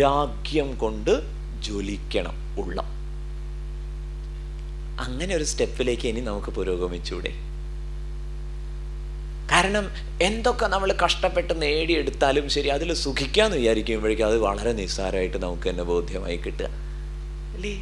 വൈരാഗ്യം കൊണ്ട് ജ്വലിക്കണം ഉള്ളം അങ്ങനെ ഒരു സ്റ്റെപ്പിലേക്ക് ഇനി നമുക്ക് പുരോഗമിച്ചൂടെ കാരണം എന്തൊക്കെ നമ്മൾ കഷ്ടപ്പെട്ട് നേടിയെടുത്താലും ശരി അതിൽ സുഖിക്കാന്ന് വിചാരിക്കുമ്പോഴേക്കും അത് വളരെ നിസ്സാരമായിട്ട് നമുക്ക് തന്നെ ബോധ്യമായി കിട്ടുക അല്ലേ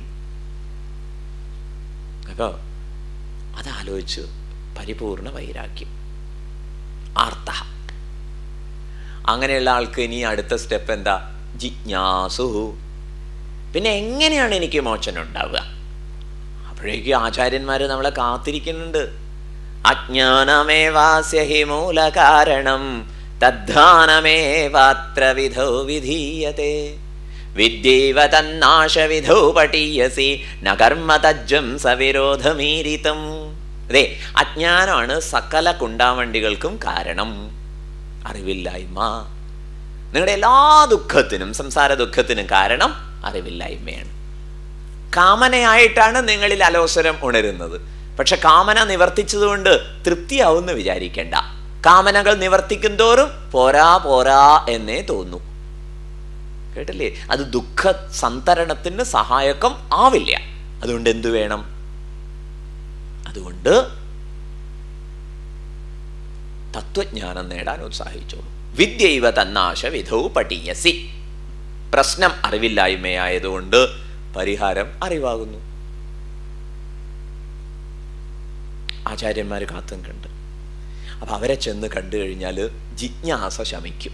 അപ്പോൾ അതാലോചിച്ച് പരിപൂർണ വൈരാഗ്യം ആർത്ത അങ്ങനെയുള്ള ആൾക്ക് ഇനി അടുത്ത സ്റ്റെപ്പ് എന്താ ജിജ്ഞാസു പിന്നെ എങ്ങനെയാണ് എനിക്ക് മോചനം ഉണ്ടാവുക അപ്പോഴേക്കും ആചാര്യന്മാർ നമ്മളെ കാത്തിരിക്കുന്നുണ്ട് അജ്ഞാനമേവാസ്യ ഹി മൂലകാരണം തദ്ധാനമേവാത്ര വിധോ വിധീയത്തെ വിദ്യൈവ തന്നാശവിധോ പടീയസി ന കർമ്മ തജ്ജം സവിരോധമീരിതം അതെ അജ്ഞാനമാണ് സകല കുണ്ടാവണ്ടികൾക്കും കാരണം അറിവില്ലായ്മ നിങ്ങളുടെ എല്ലാ ദുഃഖത്തിനും സംസാര ദുഃഖത്തിനും കാരണം അറിവില്ലായ്മയാണ് കാമനയായിട്ടാണ് നിങ്ങളിൽ അലോസരം ഉണരുന്നത് പക്ഷെ കാമന നിവർത്തിച്ചതുകൊണ്ട് തൃപ്തിയാവുമെന്ന് വിചാരിക്കേണ്ട കാമനകൾ നിവർത്തിക്കും തോറും പോരാ പോരാ എന്നേ തോന്നൂ കേട്ടില്ലേ അത് ദുഃഖ സന്തരണത്തിന് സഹായകം ആവില്ല അതുകൊണ്ട് എന്തു വേണം അതുകൊണ്ട് തത്വജ്ഞാനം നേടാൻ ഉത്സാഹിച്ചോളൂ വിദ്യൈവ തന്നാശ വിധൗ പഠിയസി പ്രശ്നം അറിവില്ലായ്മയായതുകൊണ്ട് പരിഹാരം അറിവാകുന്നു ആചാര്യന്മാർ കാത്തും കണ്ട് അപ്പൊ അവരെ ചെന്ന് കണ്ടു കഴിഞ്ഞാൽ ജിജ്ഞാസ ശമിക്കും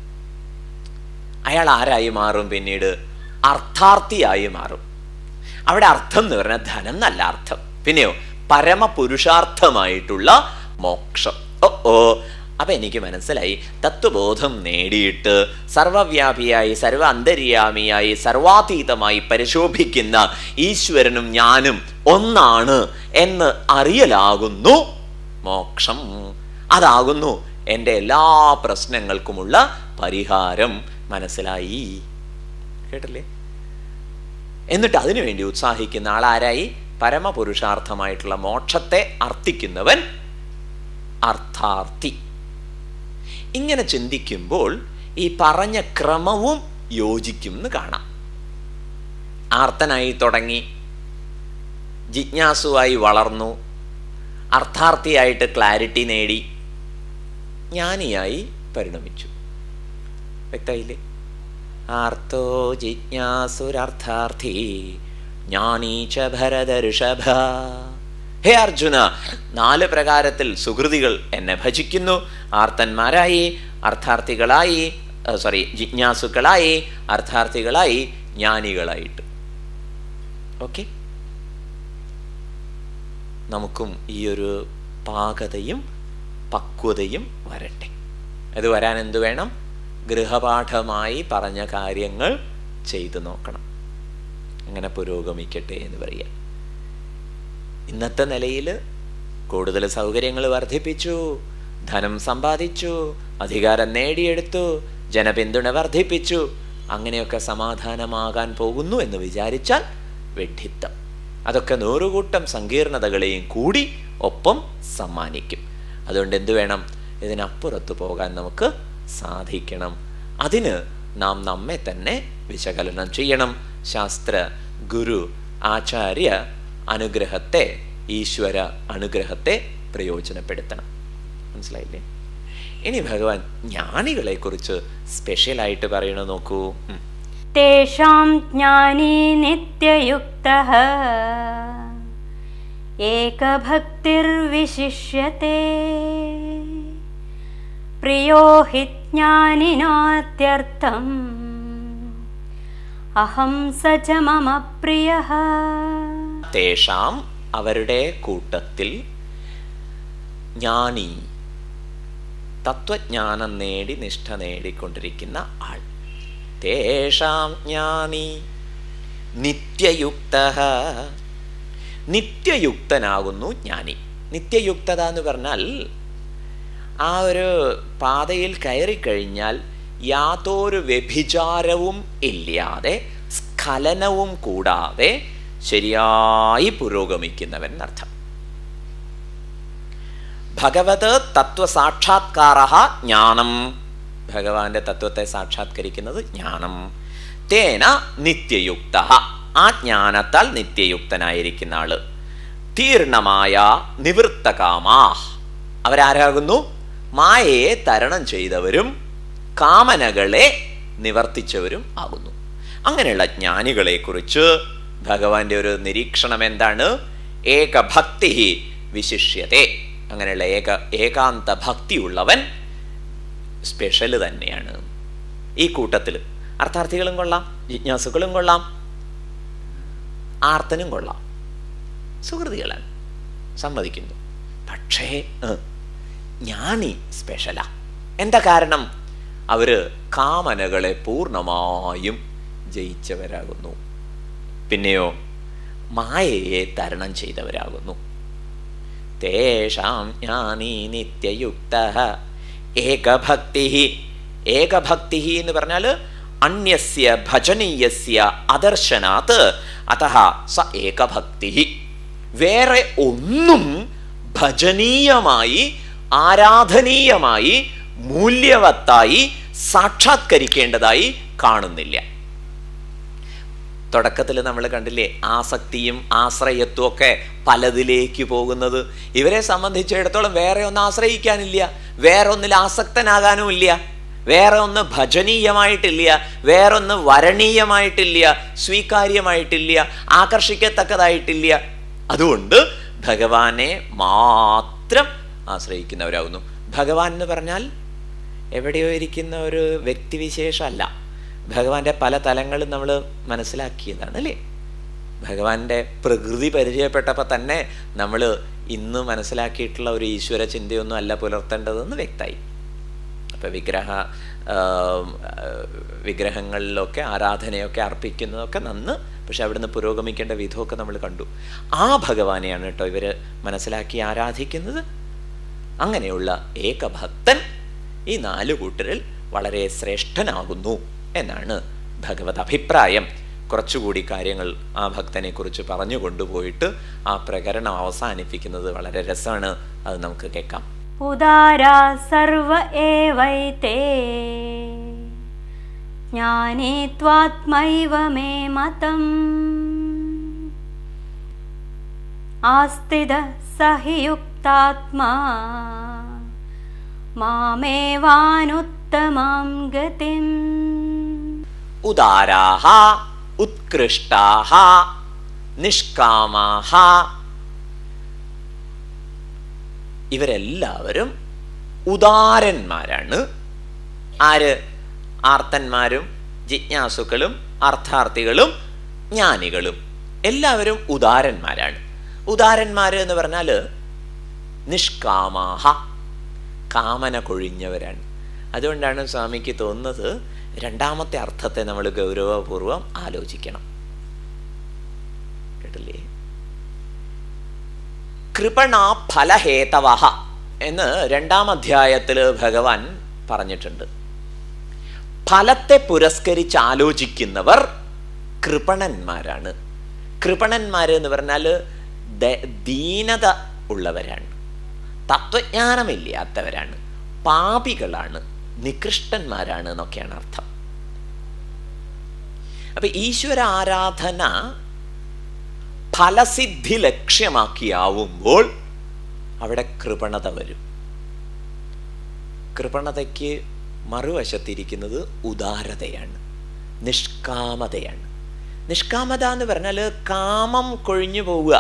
അയാൾ ആരായി മാറും പിന്നീട് അർത്ഥാർത്ഥിയായി മാറും അവിടെ അർത്ഥം എന്ന് പറഞ്ഞാൽ ധനം എന്നല്ല അർത്ഥം പിന്നെയോ പരമപുരുഷാർത്ഥമായിട്ടുള്ള മോക്ഷം ഓ ഓ അപ്പൊ എനിക്ക് മനസ്സിലായി തത്വബോധം നേടിയിട്ട് സർവവ്യാപിയായി സർവ അന്തര്യാമിയായി സർവാതീതമായി പരിശോഭിക്കുന്ന ഈശ്വരനും ഞാനും ഒന്നാണ് എന്ന് അറിയലാകുന്നു മോക്ഷം അതാകുന്നു എൻ്റെ എല്ലാ പ്രശ്നങ്ങൾക്കുമുള്ള പരിഹാരം മനസ്സിലായി കേട്ടില്ലേ എന്നിട്ട് അതിനു വേണ്ടി ഉത്സാഹിക്കുന്ന ആളാരായി പരമപുരുഷാർത്ഥമായിട്ടുള്ള മോക്ഷത്തെ അർത്ഥിക്കുന്നവൻ അർത്ഥാർത്ഥി ഇങ്ങനെ ചിന്തിക്കുമ്പോൾ ഈ പറഞ്ഞ ക്രമവും യോജിക്കും എന്ന് കാണാം ആർത്തനായി തുടങ്ങി ജിജ്ഞാസുവായി വളർന്നു അർത്ഥാർത്ഥിയായിട്ട് ക്ലാരിറ്റി നേടി ജ്ഞാനിയായി പരിണമിച്ചു വ്യക്തമായില്ലേ ആർത്തോ ജിജ്ഞാസുരർത്ഥാർത്ഥി ജ്ഞാനീച്ച ഭരതഋഷഭ ഹേ അർജുന നാല് പ്രകാരത്തിൽ സുഹൃതികൾ എന്നെ ഭജിക്കുന്നു ആർത്തന്മാരായി അർത്ഥാർത്ഥികളായി സോറി ജിജ്ഞാസുക്കളായി അർത്ഥാർത്ഥികളായി ജ്ഞാനികളായിട്ട് ഓക്കെ നമുക്കും ഈ ഒരു പാകതയും പക്വതയും വരട്ടെ അത് വരാൻ എന്തു വേണം ഗൃഹപാഠമായി പറഞ്ഞ കാര്യങ്ങൾ ചെയ്തു നോക്കണം അങ്ങനെ പുരോഗമിക്കട്ടെ എന്ന് പറയാം ഇന്നത്തെ നിലയിൽ കൂടുതൽ സൗകര്യങ്ങൾ വർദ്ധിപ്പിച്ചു ധനം സമ്പാദിച്ചു അധികാരം നേടിയെടുത്തു ജനപിന്തുണ വർദ്ധിപ്പിച്ചു അങ്ങനെയൊക്കെ സമാധാനമാകാൻ പോകുന്നു എന്ന് വിചാരിച്ചാൽ വെഡ്ഢിത്തം അതൊക്കെ നൂറുകൂട്ടം സങ്കീർണതകളെയും കൂടി ഒപ്പം സമ്മാനിക്കും അതുകൊണ്ട് എന്തു വേണം ഇതിനപ്പുറത്ത് പോകാൻ നമുക്ക് സാധിക്കണം അതിന് നാം നമ്മെ തന്നെ വിശകലനം ചെയ്യണം ശാസ്ത്ര ഗുരു ആചാര്യ അനുഗ്രഹത്തെ ഈശ്വര അനുഗ്രഹത്തെ പ്രയോജനപ്പെടുത്തണം മനസ്സിലായില്ലേ ഇനി ഭഗവാൻ ജ്ഞാനികളെ കുറിച്ച് സ്പെഷ്യലായിട്ട് പറയണ നോക്കൂ ഉം. तेषां ज्ञानी नित्ययुक्तः एकभक्तिर्विशिष्यते प्रियो हि ज्ञानिनात्यर्थम् अहं स च मम प्रियः തേഷാം അവരുടെ കൂട്ടത്തിൽ ജ്ഞാനി തത്വജ്ഞാനം നേടി നിഷ്ഠ നേടിക്കൊണ്ടിരിക്കുന്ന ആൾ തേഷാം ജ്ഞാനി നിത്യയുക്ത നിത്യയുക്തനാകുന്നു ജ്ഞാനി നിത്യയുക്തത എന്ന് പറഞ്ഞാൽ ആ ഒരു പാതയിൽ കയറിക്കഴിഞ്ഞാൽ യാതൊരു വ്യഭിചാരവും ഇല്ലാതെ സ്ഖലനവും കൂടാതെ ശരിയായി പുരോഗമിക്കുന്നവൻ എന്നർത്ഥം ഭഗവത് തത്വസാക്ഷാത്കാര ജ്ഞാനം ഭഗവാന്റെ തത്വത്തെ സാക്ഷാത്കരിക്കുന്നത് ജ്ഞാനം തേന നിത്യയുക്ത ആ ജ്ഞാനത്താൽ നിത്യയുക്തനായിരിക്കുന്ന ആള് തീർണമായ നിവൃത്തകാമാ അവരാരാകുന്നു മായയെ തരണം ചെയ്തവരും കാമനകളെ നിവർത്തിച്ചവരും ആകുന്നു അങ്ങനെയുള്ള ജ്ഞാനികളെ കുറിച്ച് ഭഗവാന്റെ ഒരു നിരീക്ഷണം എന്താണ് ഏകഭക്തി വിശിഷ്യത്തെ അങ്ങനെയുള്ള ഏക ഏകാന്ത ഭക്തിയുള്ളവൻ സ്പെഷ്യൽ തന്നെയാണ് ഈ കൂട്ടത്തിൽ അർത്ഥാർത്ഥികളും കൊള്ളാം ജിജ്ഞാസുക്കളും കൊള്ളാം ആർത്തനും കൊള്ളാം സുഹൃതികളാണ് സമ്മതിക്കുന്നു പക്ഷേ ഏഹ്, ജ്ഞാനി സ്പെഷ്യലാ എന്താ കാരണം അവര് കാമനകളെ പൂർണ്ണമായും ജയിച്ചവരാകുന്നു പിന്നെയോ മായയെ തരണം ചെയ്തവരാകുന്നു തേഷാം ജ്ഞാനി നിത്യയുക്ത ഏകഭക്തി ഏകഭക്തി എന്ന് പറഞ്ഞാൽ അന്യസ്യ ഭജനീയസ്യ അദർശനാത് അത സ ഏകഭക്തി വേറെ ഒന്നും ഭജനീയമായി ആരാധനീയമായി മൂല്യവത്തായി സാക്ഷാത്കരിക്കേണ്ടതായി കാണുന്നില്ല തുടക്കത്തിൽ നമ്മൾ കണ്ടില്ലേ ആസക്തിയും ആശ്രയത്വം ഒക്കെ പലതിലേക്ക് പോകുന്നത് ഇവരെ സംബന്ധിച്ചിടത്തോളം വേറെ ഒന്ന് ആശ്രയിക്കാനില്ല വേറെ ഒന്നിൽ ആസക്തനാകാനും ഇല്ല വേറെ ഒന്ന് ഭജനീയമായിട്ടില്ല വേറൊന്ന് വരണീയമായിട്ടില്ല സ്വീകാര്യമായിട്ടില്ല ആകർഷിക്കത്തക്കതായിട്ടില്ല അതുകൊണ്ട് ഭഗവാനെ മാത്രം ആശ്രയിക്കുന്നവരാകുന്നു ഭഗവാൻ എന്ന് പറഞ്ഞാൽ എവിടെയോ ഇരിക്കുന്ന ഒരു വ്യക്തിവിശേഷമല്ല ഭഗവാന്റെ പല തലങ്ങളും നമ്മൾ മനസ്സിലാക്കിയതാണ് അല്ലേ ഭഗവാന്റെ പ്രകൃതി പരിചയപ്പെട്ടപ്പോൾ തന്നെ നമ്മൾ ഇന്ന് മനസ്സിലാക്കിയിട്ടുള്ള ഒരു ഈശ്വര ചിന്തയൊന്നും അല്ല പുലർത്തേണ്ടതെന്ന് വ്യക്തമായി അപ്പം വിഗ്രഹ ആം, ആ, വിഗ്രഹങ്ങളിലൊക്കെ ആരാധനയൊക്കെ അർപ്പിക്കുന്നതൊക്കെ നന്ന് പക്ഷെ അവിടുന്ന് പുരോഗമിക്കേണ്ട വിധമൊക്കെ നമ്മൾ കണ്ടു ആ ഭഗവാനെയാണ് കേട്ടോ ഇവർ മനസ്സിലാക്കി ആരാധിക്കുന്നത് അങ്ങനെയുള്ള ഏകഭക്തൻ ഈ നാല് കൂട്ടരിൽ വളരെ ശ്രേഷ്ഠനാകുന്നു എന്നാണ് ഭഗവത് അഭിപ്രായം കുറച്ചുകൂടി കാര്യങ്ങൾ ആ ഭക്തനെ കുറിച്ച് പറഞ്ഞു കൊണ്ടുപോയിട്ട് ആ പ്രകരണം അവസാനിപ്പിക്കുന്നത് വളരെ രസമാണ് അത് നമുക്ക് കേൾക്കാം उदारा सर्व एवैते ज्ञाने त्वात्मैव मे मतम् आस्तिद स हि युक्तात्मा मामेवानुत्तमां गतिम् ഉദാരാഹ ഉത്കൃഷ്ടാഹ നിഷ്കാമാഹ ഇവരെല്ലാവരും ഉദാരന്മാരാണ് ആര് ആർത്തന്മാരും ജിജ്ഞാസുക്കളും അർത്ഥാർത്ഥികളും ജ്ഞാനികളും എല്ലാവരും ഉദാരന്മാരാണ് ഉദാരന്മാർ എന്ന് പറഞ്ഞാൽ നിഷ്കാമാഹ കാമന കൊഴിഞ്ഞവരാണ് അതുകൊണ്ടാണ് സ്വാമിക്ക് തോന്നുന്നത് രണ്ടാമത്തെ അർത്ഥത്തെ നമ്മൾ ഗൗരവപൂർവം ആലോചിക്കണം കേട്ടില്ലേ കൃപണ ഫലഹേതവ എന്ന് രണ്ടാം അധ്യായത്തിൽ ഭഗവാൻ പറഞ്ഞിട്ടുണ്ട് ഫലത്തെ പുരസ്കരിച്ച് ആലോചിക്കുന്നവർ കൃപണന്മാരാണ് കൃപണന്മാർ എന്ന് പറഞ്ഞാൽ ദ- ദീനത ഉള്ളവരാണ് തത്വജ്ഞാനമില്ലാത്തവരാണ് പാപികളാണ് നികൃഷ്ടന്മാരാണ് എന്നൊക്കെയാണ് അർത്ഥം അപ്പൊ ഈശ്വര ആരാധന ഫലസിദ്ധി ലക്ഷ്യമാക്കിയാവുമ്പോൾ അവിടെ കൃപണത വരും കൃപണതയ്ക്ക് മറുവശത്തിരിക്കുന്നത് ഉദാരതയാണ് നിഷ്കാമതയാണ് നിഷ്കാമത എന്ന് പറഞ്ഞാൽ കാമം കൊഴിഞ്ഞു പോവുക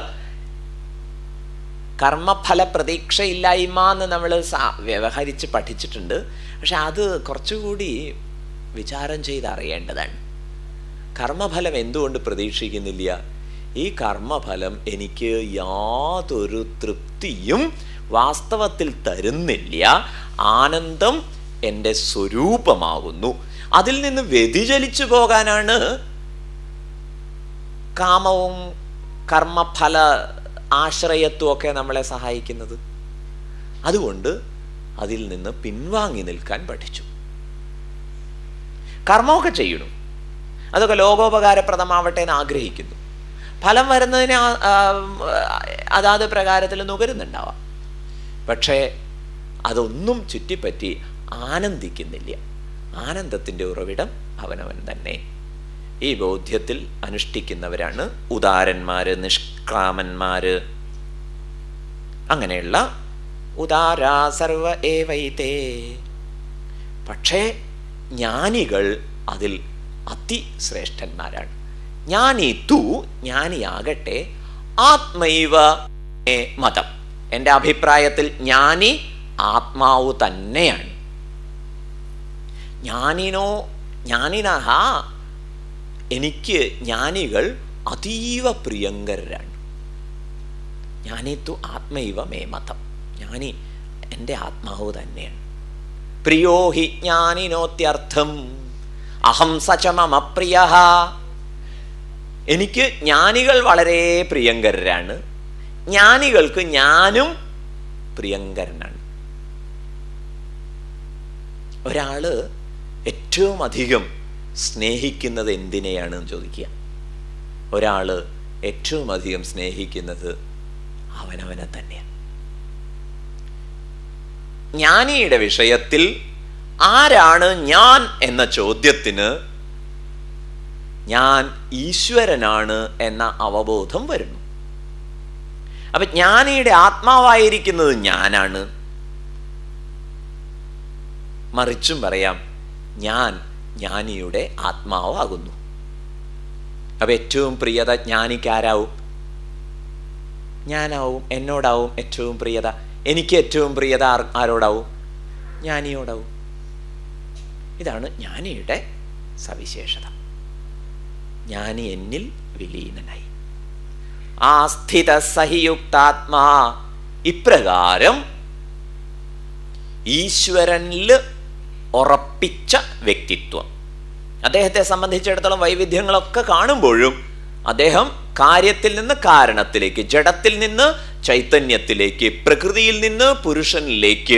കർമ്മഫല പ്രതീക്ഷയില്ലായ്മ എന്ന് നമ്മൾ വ്യവഹരിച്ച് പഠിച്ചിട്ടുണ്ട് പക്ഷെ അത് കുറച്ചുകൂടി വിചാരം ചെയ്ത് അറിയേണ്ടതാണ് കർമ്മഫലം എന്തുകൊണ്ട് പ്രതീക്ഷിക്കുന്നില്ല ഈ കർമ്മഫലം എനിക്ക് യാതൊരു തൃപ്തിയും വാസ്തവത്തിൽ തരുന്നില്ല ആനന്ദം എൻ്റെ സ്വരൂപമാകുന്നു അതിൽ നിന്ന് വ്യതിചലിച്ചു പോകാനാണ് കാമവും കർമ്മഫല ആശ്രയത്വമൊക്കെ നമ്മളെ സഹായിക്കുന്നത് അതുകൊണ്ട് അതിൽ നിന്ന് പിൻവാങ്ങി നിൽക്കാൻ പഠിച്ചു കർമ്മമൊക്കെ ചെയ്യണം അതൊക്കെ ലോകോപകാരപ്രദമാവട്ടെ എന്ന് ആഗ്രഹിക്കുന്നു ഫലം വരുന്നതിന് ആ- ആ- അതാത് പ്രകാരത്തിൽ നുകരുന്നുണ്ടാവാം പക്ഷേ അതൊന്നും ചുറ്റിപ്പറ്റി ആനന്ദിക്കുന്നില്ല ആനന്ദത്തിൻ്റെ ഉറവിടം അവനവൻ തന്നെ ഈ ബോധ്യത്തിൽ അനുഷ്ഠിക്കുന്നവരാണ് ഉദാരന്മാര് നിഷ്കാമന്മാര് അങ്ങനെയുള്ള ഉദാരാ സർവ ഏവൈതേ പക്ഷേ ജ്ഞാനികൾ അതിൽ അതിശ്രേഷ്ഠന്മാരാണ് ജ്ഞാനി തു ജ്ഞാനിയാകട്ടെ ആത്മൈവ മേ മതം എൻ്റെ അഭിപ്രായത്തിൽ ജ്ഞാനി ആത്മാവ് തന്നെയാണ് ജ്ഞാനിനോ ജ്ഞാനിനഹ എനിക്ക് ജ്ഞാനികൾ അതീവ പ്രിയങ്കരാണ് ജ്ഞാനിത്തു ആത്മൈവ മേ മതം ജ്ഞാനി എൻ്റെ ആത്മാവ് തന്നെയാണ് പ്രിയോ ഹി ജ്ഞാനിനോത്യർത്ഥം അഹം സചമമ പ്രിയ എനിക്ക് ജ്ഞാനികൾ വളരെ പ്രിയങ്കരാണ് ജ്ഞാനികൾക്ക് ഞാനും പ്രിയങ്കരനാണ് ഒരാള് ഏറ്റവും അധികം സ്നേഹിക്കുന്നത് എന്തിനെയാണ് എന്ന് ചോദിക്കുക ഒരാള് ഏറ്റവും അധികം സ്നേഹിക്കുന്നത് അവനവനെ തന്നെയാണ് ജ്ഞാനിയുടെ വിഷയത്തിൽ ആരാണ് ഞാൻ എന്ന ചോദ്യത്തിന് ഞാൻ ഈശ്വരനാണ് എന്ന അവബോധം വരുന്നു അപ്പൊ ജ്ഞാനിയുടെ ആത്മാവായിരിക്കുന്നത് ഞാനാണ് മറിച്ചും പറയാം ഞാൻ ജ്ഞാനിയുടെ ആത്മാവാകുന്നു അപ്പൊ ഏറ്റവും പ്രിയത ജ്ഞാനിക്കാരാവും ഞാനാവും എന്നോടാവും ഏറ്റവും പ്രിയത എനിക്ക് ഏറ്റവും പ്രിയത ആർ- ആരോടാവും ജ്ഞാനിയോടാവും ഇതാണ് ജ്ഞാനിയുടെ സവിശേഷത ജ്ഞാനി എന്നിൽ വിലീനനായി ആസ്ഥിത സഹിയുക്താത്മാ ഇപ്രകാരം ഈശ്വരനിൽ ഉറപ്പിച്ച വ്യക്തിത്വം അദ്ദേഹത്തെ സംബന്ധിച്ചിടത്തോളം വൈവിധ്യങ്ങളൊക്കെ കാണുമ്പോഴും അദ്ദേഹം കാര്യത്തിൽ നിന്ന് കാരണത്തിലേക്ക് ജഡത്തിൽ നിന്ന് ചൈതന്യത്തിലേക്ക് പ്രകൃതിയിൽ നിന്ന് പുരുഷനിലേക്ക്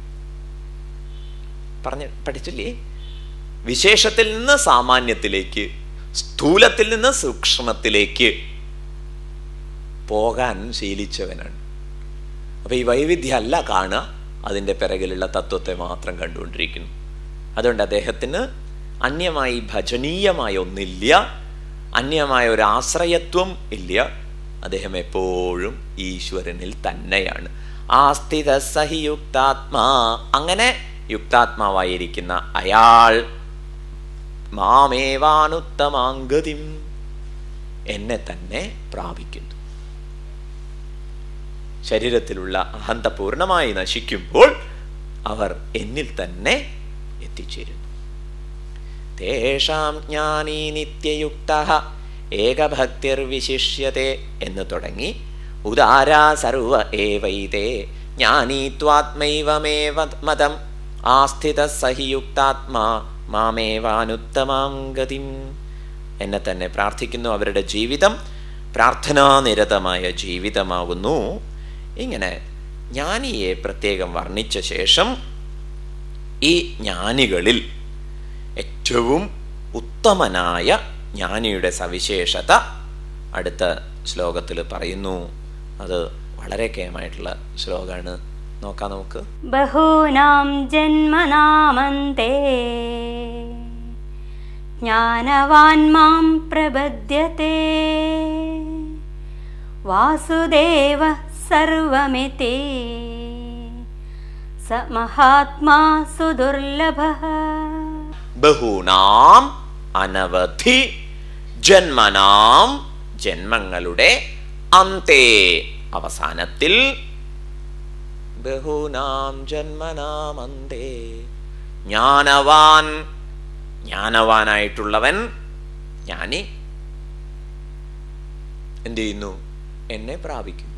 പറഞ്ഞ് പഠിച്ചില്ലേ വിശേഷത്തിൽ നിന്ന് സാമാന്യത്തിലേക്ക് സ്ഥൂലത്തിൽ നിന്ന് സൂക്ഷ്മത്തിലേക്ക് പോകാൻ ശീലിച്ചവനാണ് അപ്പൊ ഈ വൈവിധ്യം അല്ല കാണുക അതിൻ്റെ പിറകിലുള്ള തത്വത്തെ മാത്രം കണ്ടുകൊണ്ടിരിക്കുന്നു അതുകൊണ്ട് അദ്ദേഹത്തിന് അന്യമായി ഭജനീയമായ ഒന്നില്ല അന്യമായ ഒരു ആശ്രയത്വം ഇല്ല അദ്ദേഹം എപ്പോഴും ഈശ്വരനിൽ തന്നെയാണ് ആസ്ഥിത സഹി യുക്താത്മാ അങ്ങനെ യുക്താത്മാവായിരിക്കുന്ന അയാൾ മാമേവാനുത്തമാംഗതിം എന്നെ തന്നെ പ്രാപിക്കുന്നു ശരീരത്തിലുള്ള അഹന്ത പൂർണ്ണമായി നശിക്കുമ്പോൾ അവർ എന്നിൽ തന്നെ എത്തിച്ചേരുന്നു തേഷാം ജ്ഞാനീ നിത്യയുക്ത ഏകഭക്തിർവിശിഷ്യത്തെ എന്ന് തുടങ്ങി ഉദാരാ സർവ ഏവൈതേ ജ്ഞാനീ ത്വാത്മൈവമേവ മതം ആസ്ഥിത സഹിയുക്താത്മാ മാമേവാനുത്തമാം ഗതിം എന്നെ തന്നെ പ്രാർത്ഥിക്കുന്നു അവരുടെ ജീവിതം പ്രാർത്ഥനാനിരതമായ ജീവിതമാകുന്നു ഇങ്ങനെ ജ്ഞാനിയെ പ്രത്യേകം വർണ്ണിച്ച ശേഷം ഈ ജ്ഞാനികളിൽ ഏറ്റവും ഉത്തമനായ ജ്ഞാനിയുടെ സവിശേഷത അടുത്ത ശ്ലോകത്തിൽ പറയുന്നു അത് വളരെ കേമായിട്ടുള്ള ശ്ലോകമാണ് നോക്കാം നമുക്ക് बहूनां जन्मनामन्ते ज्ञानवान् मां प्रबध्यते वासुदेवः सर्वमिति स महात्मा सुदुर्लभः ബഹൂനാം അനവധി ജന്മനാം ജന്മങ്ങളുടെ അന്തേ അവസാനത്തിൽ ബഹൂനാം ജന്മനാം അന്തേ ജ്ഞാനവാൻ ജ്ഞാനവാനായിട്ടുള്ളവൻ ജ്ഞാനി എന്ത് ചെയ്യുന്നു എന്നെ പ്രാപിക്കുന്നു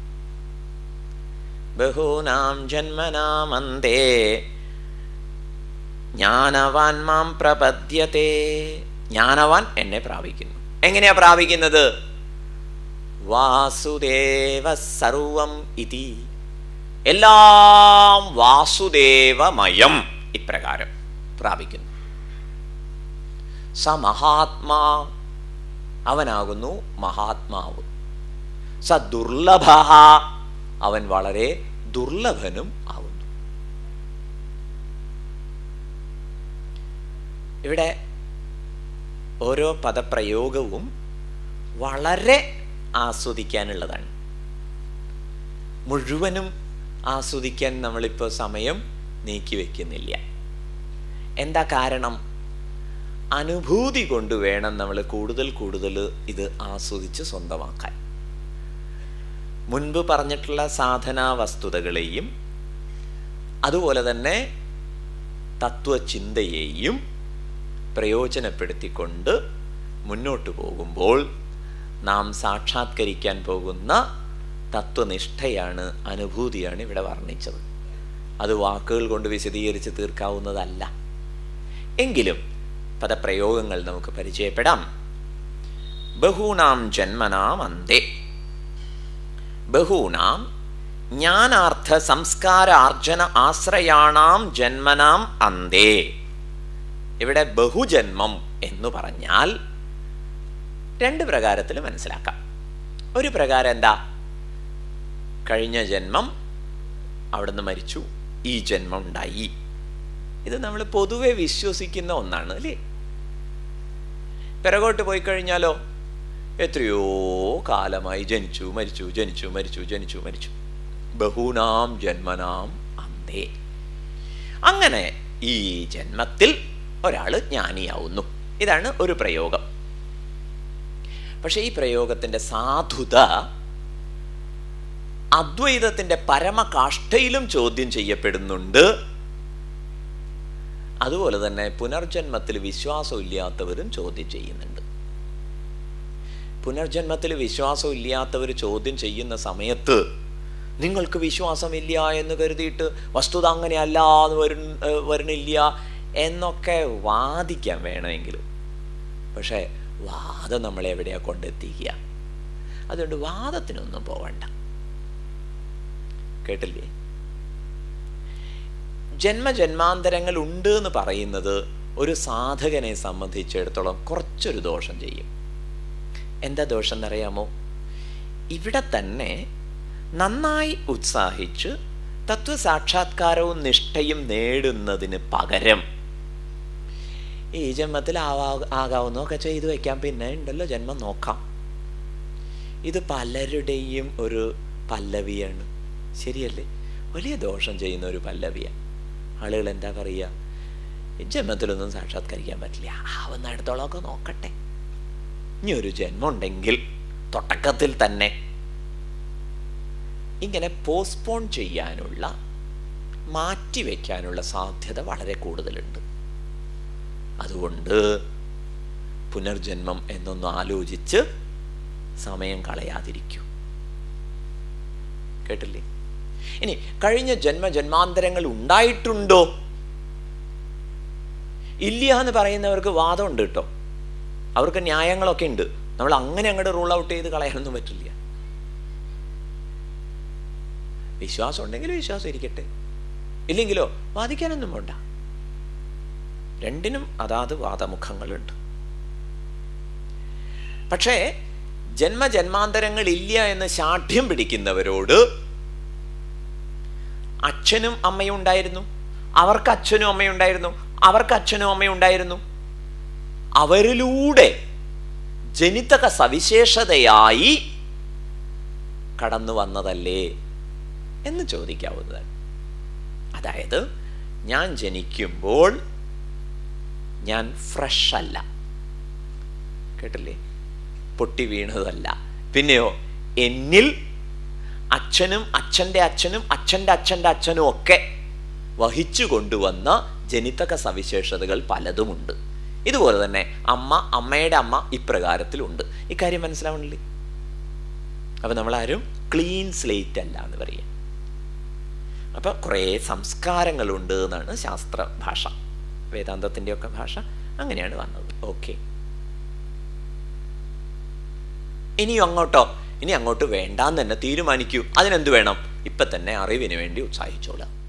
ബഹൂനാം ജന്മനാം അന്തേ ജ്ഞാനവാൻ മാം പ്രപദ്യത്തെ ജ്ഞാനവാൻ എന്നെ പ്രാപിക്കുന്നു എങ്ങനെയാ പ്രാപിക്കുന്നത് വാസുദേവ സർവം ഇതി എല്ലാം വാസുദേവമയം ഇപ്രകാരം പ്രാപിക്കുന്നു സ മഹാത്മാ അവനാകുന്നു മഹാത്മാവ് സ ദുർലഭ അവൻ വളരെ ദുർലഭനും ആകുന്നു ഇവിടെ ഓരോ പദപ്രയോഗവും വളരെ ആസ്വദിക്കാനുള്ളതാണ് മുഴുവനും ആസ്വദിക്കാൻ നമ്മളിപ്പോൾ സമയം നീക്കി വയ്ക്കുന്നില്ല എന്താ കാരണം അനുഭൂതി കൊണ്ട് വേണം നമ്മൾ കൂടുതൽ കൂടുതൽ ഇത് ആസ്വദിച്ച് സ്വന്തമാക്കാൻ മുൻപ് പറഞ്ഞിട്ടുള്ള സാധനാ വസ്തുതകളെയും അതുപോലെ തന്നെ തത്വചിന്തയെയും പ്രയോജനപ്പെടുത്തിക്കൊണ്ട് മുന്നോട്ട് പോകുമ്പോൾ നാം സാക്ഷാത്കരിക്കാൻ പോകുന്ന തത്വനിഷ്ഠയാണ് അനുഭൂതിയാണ് ഇവിടെ വർണ്ണിച്ചത് അത് വാക്കുകൾ കൊണ്ട് വിശദീകരിച്ച് തീർക്കാവുന്നതല്ല എങ്കിലും പദപ്രയോഗങ്ങൾ നമുക്ക് പരിചയപ്പെടാം ബഹൂണാം ജന്മനാം അന്തേ ബഹൂണാം ജ്ഞാനാർത്ഥ സംസ്കാരാർജന ആശ്രയാണാം ജന്മനാം അന്തേ ഇവിടെ ബഹുജന്മം എന്ന് പറഞ്ഞാൽ രണ്ട് പ്രകാരത്തിൽ മനസ്സിലാക്കാം ഒരു പ്രകാരം എന്താ കഴിഞ്ഞ ജന്മം അവിടുന്ന് മരിച്ചു ഈ ജന്മം ഉണ്ടായി ഇത് നമ്മൾ പൊതുവെ വിശ്വസിക്കുന്ന ഒന്നാണ് അല്ലേ പിറകോട്ട് പോയി കഴിഞ്ഞാലോ എത്രയോ കാലമായി ജനിച്ചു മരിച്ചു ജനിച്ചു മരിച്ചു ജനിച്ചു മരിച്ചു ബഹൂനാം ജന്മനാം അന്തേ അങ്ങനെ ഈ ജന്മത്തിൽ ഒരാൾ ജ്ഞാനിയാവുന്നു ഇതാണ് ഒരു പ്രയോഗം പക്ഷെ ഈ പ്രയോഗത്തിന്റെ സാധുത അദ്വൈതത്തിന്റെ പരമകാഷ്ഠയിലും ചോദ്യം ചെയ്യപ്പെടുന്നുണ്ട് അതുപോലെ തന്നെ പുനർജന്മത്തിൽ വിശ്വാസമില്ലാത്തവരും ചോദ്യം ചെയ്യുന്നുണ്ട് പുനർജന്മത്തിൽ വിശ്വാസമില്ലാത്തവർ ചോദ്യം ചെയ്യുന്ന സമയത്ത് നിങ്ങൾക്ക് വിശ്വാസമില്ല എന്ന് കരുതിയിട്ട് വസ്തുത അങ്ങനെയല്ല എന്ന് വരു വരണില്ല എന്നൊക്കെ വാദിക്കാൻ വേണമെങ്കിൽ പക്ഷേ വാദം നമ്മളെ എവിടെയാ കൊണ്ടെത്തിക്കുക അതുകൊണ്ട് വാദത്തിനൊന്നും പോവണ്ട കേട്ടില്ലേ ജന്മജന്മാന്തരങ്ങൾ ഉണ്ട് എന്ന് പറയുന്നത് ഒരു സാധകനെ സംബന്ധിച്ചിടത്തോളം കുറച്ചൊരു ദോഷം ചെയ്യും എന്താ ദോഷം എന്നറിയാമോ ഇവിടെ തന്നെ നന്നായി ഉത്സാഹിച്ച് തത്വസാക്ഷാത്കാരവും നിഷ്ഠയും നേടുന്നതിന് പകരം ഈ ജന്മത്തിൽ ആവാ ആകാവുന്നതൊക്കെ ചെയ്തു വയ്ക്കാം പിന്നെ ഉണ്ടല്ലോ ജന്മം നോക്കാം ഇത് പലരുടെയും ഒരു പല്ലവിയാണ് ശരിയല്ലേ വലിയ ദോഷം ചെയ്യുന്ന ഒരു പല്ലവിയാണ് ആളുകൾ എന്താ പറയുക ജന്മത്തിലൊന്നും സാക്ഷാത്കരിക്കാൻ പറ്റില്ല ആവുന്നിടത്തോളമൊക്കെ നോക്കട്ടെ ഇനി ഒരു ജന്മം ഉണ്ടെങ്കിൽ തുടക്കത്തിൽ തന്നെ ഇങ്ങനെ പോസ്റ്റ്പോൺ ചെയ്യാനുള്ള മാറ്റിവെക്കാനുള്ള സാധ്യത വളരെ കൂടുതലുണ്ട് അതുകൊണ്ട് പുനർജന്മം എന്നൊന്ന് ആലോചിച്ച് സമയം കളയാതിരിക്കൂ കേട്ടില്ലേ ഇനി കഴിഞ്ഞ ജന്മ ജന്മാന്തരങ്ങൾ ഉണ്ടായിട്ടുണ്ടോ ഇല്ല എന്ന് പറയുന്നവർക്ക് വാദമുണ്ട് കേട്ടോ അവർക്ക് ന്യായങ്ങളൊക്കെ ഉണ്ട് നമ്മൾ അങ്ങനെ അങ്ങോട്ട് റൂൾ ഔട്ട് ചെയ്ത് കളയാനൊന്നും പറ്റില്ല വിശ്വാസം ഉണ്ടെങ്കിൽ വിശ്വാസം ഇരിക്കട്ടെ ഇല്ലെങ്കിലോ വാദിക്കാനൊന്നും വേണ്ട രണ്ടിനും അതാത് വാദമുഖങ്ങളുണ്ട് പക്ഷേ ജന്മജന്മാന്തരങ്ങൾ ഇല്ല എന്ന് ശാഠ്യം പിടിക്കുന്നവരോട് അച്ഛനും അമ്മയും ഉണ്ടായിരുന്നു അവർക്ക് അച്ഛനും അമ്മയും ഉണ്ടായിരുന്നു അവർക്ക് അച്ഛനും അമ്മയും ഉണ്ടായിരുന്നു അവരിലൂടെ ജനിതക സവിശേഷതയായി കടന്നു വന്നതല്ലേ എന്ന് ചോദിക്കാവുന്നതാണ് അതായത് ഞാൻ ജനിക്കുമ്പോൾ ഞാൻ ഫ്രഷ് അല്ല കേട്ടില്ലേ പൊട്ടി വീണതല്ല പിന്നെയോ എന്നിൽ അച്ഛനും അച്ഛൻ്റെ അച്ഛനും അച്ഛൻ്റെ അച്ഛൻ്റെ അച്ഛനും ഒക്കെ വഹിച്ചു കൊണ്ടുവന്ന ജനിതക സവിശേഷതകൾ പലതുമുണ്ട് ഇതുപോലെ തന്നെ അമ്മ അമ്മയുടെ അമ്മ ഇപ്രകാരത്തിലുണ്ട് ഇക്കാര്യം മനസ്സിലാവണില്ലേ അപ്പൊ നമ്മളാരും ക്ലീൻ സ്ലേറ്റ് അല്ല എന്ന് പറയാം അപ്പൊ കുറേ സംസ്കാരങ്ങളുണ്ട് എന്നാണ് ശാസ്ത്ര ഭാഷ വേദാന്തത്തിൻ്റെ ഒക്കെ ഭാഷ അങ്ങനെയാണ് വന്നത് ഓക്കെ ഇനിയും അങ്ങോട്ടോ ഇനി അങ്ങോട്ട് വേണ്ടാന്ന് തന്നെ തീരുമാനിക്കൂ അതിനെന്ത് വേണം ഇപ്പൊ തന്നെ അറിവിന് വേണ്ടി ഉത്സാഹിച്ചോളാം